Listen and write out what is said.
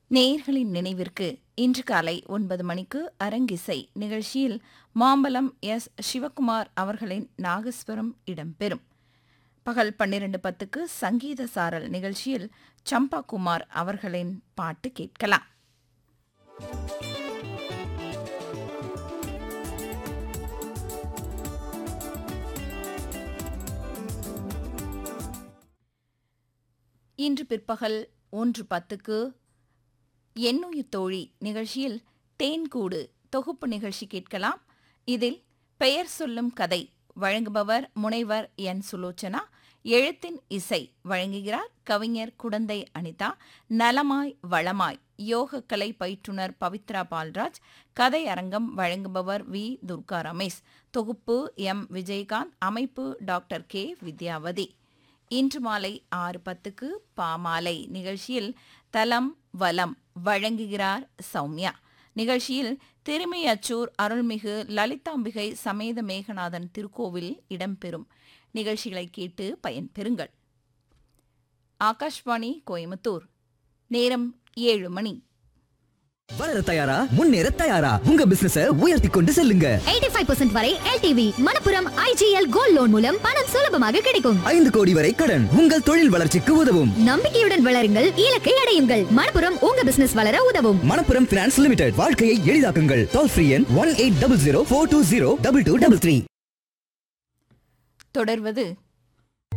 நேயர்களின் நினைவிற்கு இன்று காலை ஒன்பது மணிக்கு அரங்கிசை நிகழ்ச்சியில் மாம்பலம் எஸ் சிவகுமார் அவர்களின் நாகஸ்வரம் இடம்பெறும் பகல் பன்னிரண்டு பத்துக்கு சங்கீத சாரல் நிகழ்ச்சியில் சம்பா குமார் அவர்களின் பாட்டு கேட்கலாம் இன்று பிற்பகல் ஒன்று பத்துக்கு எண்ணுயிர் தோழி நிகழ்ச்சியில் தேன்கூடு தொகுப்பு நிகழ்ச்சி கேட்கலாம் இதில் பெயர் சொல்லும் கதை வழங்குபவர் முனைவர் என் சுலோச்சனா எழுத்தின் இசை வழங்குகிறார் கவிஞர் குடந்தை அனிதா நலமாய் வளமாய் யோகக்கலை பயிற்றுனர் பவித்ரா பால்ராஜ் கதை அரங்கம் வழங்குபவர் வி துர்கா ரமேஷ் தொகுப்பு எம் விஜயகாந்த் அமைப்பு டாக்டர் கே வித்யாவதி இன்று மாலை ஆறு பத்துக்கு பாமாலை நிகழ்ச்சியில் தலம் வலம் வழங்குகிறார் சௌமியா நிகழ்ச்சியில் திருமையச்சூர் அருள்மிகு லலிதாம்பிகை சமேத மேகநாதன் திருக்கோவில் இடம்பெறும் நிகழ்ச்சிகளை கேட்டு பயன்பெறுங்கள் ஆகாஷ்வாணி கோயம்புத்தூர் நேரம் ஏழு மணி வளர தயாரா முன்னேற தயாரா உங்க பிசினஸ உயர்த்தி கொண்டு செல்லுங்க 85% வரை LTV Manappuram IGL gold loan மூலம் பணம் சுலபமாக கிடைக்கும் ஐந்து கோடி வரை கடன் உங்கள் தொழில் வளர்ச்சிக்கு உதவும் நம்பிக்கையுடன் வளருங்கள் இலக்கை அடையுங்கள் மணப்புரம் உங்க பிசினஸ் வளர உதவும் மணப்புரம் பினான்ஸ் லிமிடெட் வாழ்க்கையை எளிதாக்குங்கள் டோல் ஃப்ரீ எண் one eight double zero four two zero double two double three தொடர்வது